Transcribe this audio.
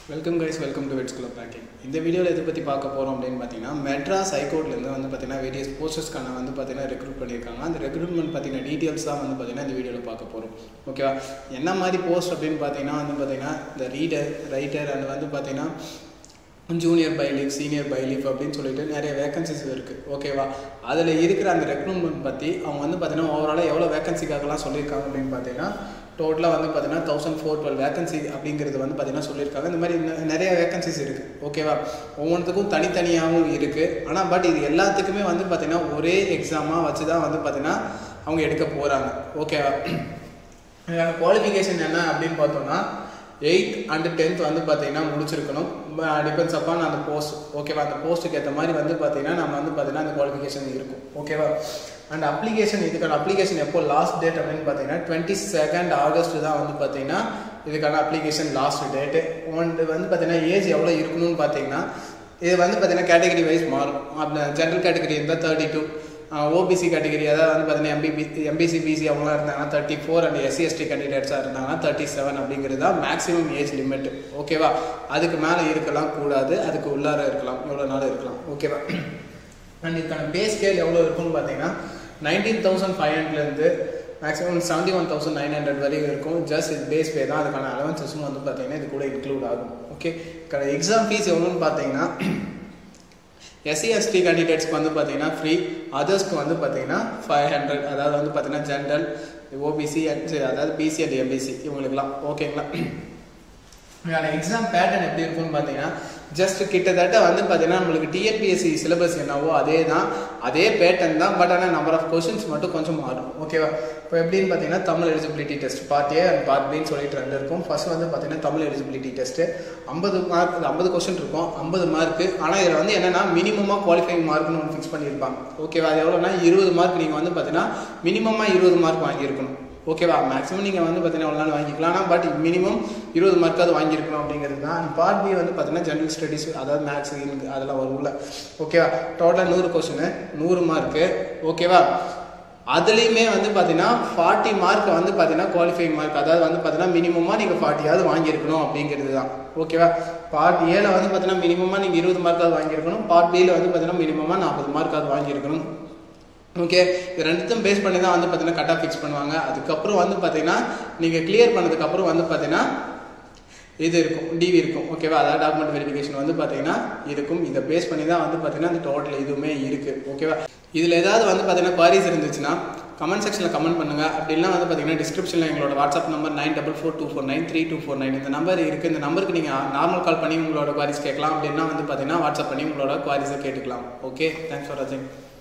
welcome guys welcome to wet school of baking இந்த வீடியோவில் எதை பற்றி பார்க்க போகிறோம் அப்படின்னு பார்த்தீங்கன்னா மெட்ராஸ் ஹைகோர்ட்லேருந்து வந்து பார்த்தீங்கன்னா வேரியஸ் போஸ்டர்ஸ்க்கான வந்து பார்த்தீங்கன்னா ரெக்ரூட் பண்ணியிருக்காங்க அந்த ரெக்ரூட்மெண்ட் பார்த்தீங்கன்னா டீட்டெயில்ஸ் தான் வந்து பார்த்தீங்கன்னா இந்த வீடியோவில் பார்க்க போகிறோம் ஓகேவா என்ன மாதிரி போஸ்ட் அப்படின்னு பார்த்தீங்கன்னா வந்து பார்த்தீங்கன்னா இந்த ரீடர் ரைட்டர் அண்ட் வந்து பார்த்தீங்கன்னா ஜூனியர் பைலிக் சீனியர் பைலிக் அப்படின்னு சொல்லிட்டு நிறைய வேகன்சிஸ் இருக்குது ஓகேவா அதில் இருக்கிற அந்த ரெக்ரூட்மெண்ட் பற்றி அவங்க வந்து பார்த்தீங்கன்னா ஓவராலாக எவ்வளோ வேகன்சிக்காகலாம் சொல்லியிருக்காங்க அப்படின்னு பார்த்தீங்கன்னா டோட்டலாக வந்து பார்த்தீங்கன்னா தௌசண்ட் ஃபோர் டுவெல் வேகன்சி அப்படிங்கிறது வந்து பார்த்தீங்கன்னா சொல்லியிருக்காங்க இந்த மாதிரி நெ- நிறைய வேகன்சிஸ் இருக்குது ஓகேவா ஒவ்வொன்றுத்துக்கும் தனித்தனியாகவும் இருக்குது ஆனால் பட் இது எல்லாத்துக்குமே வந்து பார்த்தீங்கன்னா ஒரே எக்ஸாமாக வச்சு தான் வந்து பார்த்தீங்கன்னா அவங்க எடுக்க போகிறாங்க ஓகேவா இதுக்கான குவாலிஃபிகேஷன் என்ன அப்படின்னு பார்த்தோம்னா எயித் அண்ட் டென்த் வந்து பார்த்தீங்கன்னா முடிச்சிருக்கணும் டிபெண்ட்ஸ் அப்பான் அந்த போஸ்ட் ஓகேவா அந்த போஸ்ட்டுக்கு ஏற்ற மாதிரி வந்து பார்த்தீங்கன்னா நம்ம வந்து பார்த்தீங்கன்னா அந்த குவாலிஃபிகேஷன் இருக்கும் ஓகேவா அண்ட் அப்ளிகேஷன் இதுக்கான அப்ளிகேஷன் எப்போ லாஸ்ட் டேட் அப்படின்னு பார்த்தீங்கன்னா டுவெண்ட்டி செகண்ட் ஆகஸ்ட் தான் வந்து பார்த்தீங்கன்னா இதுக்கான அப்ளிகேஷன் லாஸ்ட் டேட்டு ஒன்று வந்து பார்த்தீங்கன்னா ஏஜ் எவ்வளோ இருக்கணும்னு பார்த்தீங்கன்னா இது வந்து பார்த்தீங்கன்னா கேட்டகரி வைஸ் மாறும் அப்படி ஜென்ரல் கேட்டகரி இருந்தால் தேர்ட்டி டூ ஓபிசி கேட்டகரி அதாவது வந்து பார்த்தீங்கன்னா எம்பிபி எம்பிசி பிசி அவங்களாம் இருந்தாங்கன்னா thirty four and SC ST கேண்டிடேட்ஸாக இருந்தாங்கன்னா தேர்ட்டி செவன் அப்படிங்கிறது தான் மேக்ஸிமம் ஏஜ் லிமிட் ஓகேவா அதுக்கு மேலே இருக்கலாம் கூடாது அதுக்கு உள்ளார இருக்கலாம் எவ்வளோ நாள் இருக்கலாம் ஓகேவா அண்ட் இதுக்கான பே ஸ்கேல் எவ்வளோ இருக்கும்னு பார்த்தீங்கன்னா நைன்டீன் தௌசண்ட் ஃபைவ் ஹண்ட்ரட்லேருந்து maximum seventy one thousand nine hundred வரைக்கும் இருக்கும் ஜஸ்ட் இது பேஸ் பே தான் அதுக்கான அலவன்சஸும் வந்து பார்த்தீங்கன்னா இது கூட இன்க்ளூட் ஆகும் ஓகே எக்ஸாம் ஃபீஸ் எவ்வளோன்னு பார்த்தீங்கன்னா எஸ்சி எஸ்டி கேண்டிடேட்ஸ்க்கு வந்து பார்த்தீங்கன்னா ஃப்ரீ அதர்ஸ்க்கு வந்து பார்த்தீங்கன்னா ஃபைவ் ஹண்ட்ரட் அதாவது வந்து பார்த்தீங்கன்னா ஜென்ரல் ஓபிசி அதாவது பிசி அண்ட் எம்பிசி இவங்களுக்குலாம் ஓகேங்களா இதுக்கான எக்ஸாம் பேட்டர்ன் எப்படி இருக்கும்னு பார்த்தீங்கன்னா ஜஸ்ட் கிட்டத்தட்ட வந்து பார்த்தீங்கன்னா நம்மளுக்கு டிஎன்பிஎஸ்சி சிலபஸ் என்னவோ அதே தான் அதே பேட்டர்ன் தான் பட் ஆனால் நம்பர் ஆஃப் கொஷின்ஸ் மட்டும் கொஞ்சம் மாறும் ஓகேவா இப்போ எப்படின்னு பார்த்தீங்கன்னா Tamil eligibility test part A and part பின்னு சொல்லிட்டு ரெண்டு இருக்கும் ஃபர்ஸ்ட் வந்து பார்த்தீங்கன்னா தமிழ் எலிஜிபிலிட்டி டெஸ்ட்டு ஐம்பது மார்க் ஐம்பது கொஸ்டின் இருக்கும் ஐம்பது மார்க்கு ஆனால் இதில் வந்து என்னன்னா மினிமமாக குவாலிஃபைங் மார்க்னு ஒன்று ஃபிக்ஸ் பண்ணியிருப்பாங்க ஓகேவா அது எவ்வளோனா இருபது மார்க் நீங்கள் வந்து பார்த்தீங்கன்னா மினிமமாக இருபது மார்க் வாங்கியிருக்கணும் ஓகேவா மேக்ஸிமம் நீங்கள் வந்து பார்த்தீங்கன்னா எவ்வளோ நாள் வாங்கிக்கலாம் ஆனால் பட் மினிமம் இருபது மார்க்காவது வாங்கியிருக்கணும் அப்படிங்கிறது தான் பார்ட் பி வந்து பார்த்தீங்கன்னா ஜென்ரல் ஸ்டடீஸ் அதாவது மேக்ஸ் அதெல்லாம் வரும்ல ஓகேவா டோட்டலாக நூறு கொஸ்டின் நூறு மார்க்கு ஓகேவா அதுலேயுமே வந்து பார்த்தீங்கன்னா ஃபார்ட்டி மார்க் வந்து பார்த்தீங்கன்னா குவாலிஃபைங் மார்க் அதாவது வந்து பார்த்தீங்கன்னா மினிமமாக நீங்கள் ஃபார்ட்டியாவது வாங்கியிருக்கணும் அப்படிங்கிறது தான் ஓகேவா பார்ட் ஏல வந்து பார்த்தீங்கன்னா மினிமமாக நீங்கள் இருபது மார்க்காவது வாங்கியிருக்கணும் பார்ட் பியில் வந்து பார்த்தீங்கன்னா மினிமமாக நாற்பது மார்க்காவது வாங்கியிருக்கணும் ஓகே இது ரெண்டுத்தையும் பேஸ் பண்ணி தான் வந்து பார்த்தீங்கன்னா கட் ஆஃப் ஃபிக்ஸ் பண்ணுவாங்க அதுக்கப்புறம் வந்து பார்த்தீங்கன்னா நீங்கள் கிளியர் பண்ணதுக்கப்புறம் வந்து பார்த்தீங்கன்னா இது இருக்கும் டிவி இருக்கும் ஓகேவா அதாவது டாக்குமெண்ட் வெரிஃபிகேஷன் வந்து பார்த்தீங்கன்னா இருக்கும் இதை பேஸ் பண்ணி தான் வந்து பார்த்தீங்கன்னா அந்த டோட்டல் இதுவுமே இருக்குது ஓகேவா இதில் ஏதாவது வந்து பார்த்தீங்கன்னா குவாரிஸ் இருந்துச்சுன்னா கமெண்ட் செக்ஷனில் கமெண்ட் பண்ணுங்கள் அப்படின்னா வந்து பார்த்தீங்கன்னா டிஸ்கிரிப்ஷனில் எங்களோட WhatsApp number nine double four two four nine three two four nine இந்த நம்பர் இருக்குது இந்த நம்பருக்கு நீங்கள் நார்மல் கால் பண்ணி உங்களோட குவாரிஸ் கேட்கலாம் அப்படின்னா வந்து பார்த்தீங்கன்னா வாட்ஸ்அப் பண்ணி உங்களோட குவாரிஸை கேட்டுக்கலாம் ஓகே தேங்க்ஸ் ஃபார் வாட்சிங்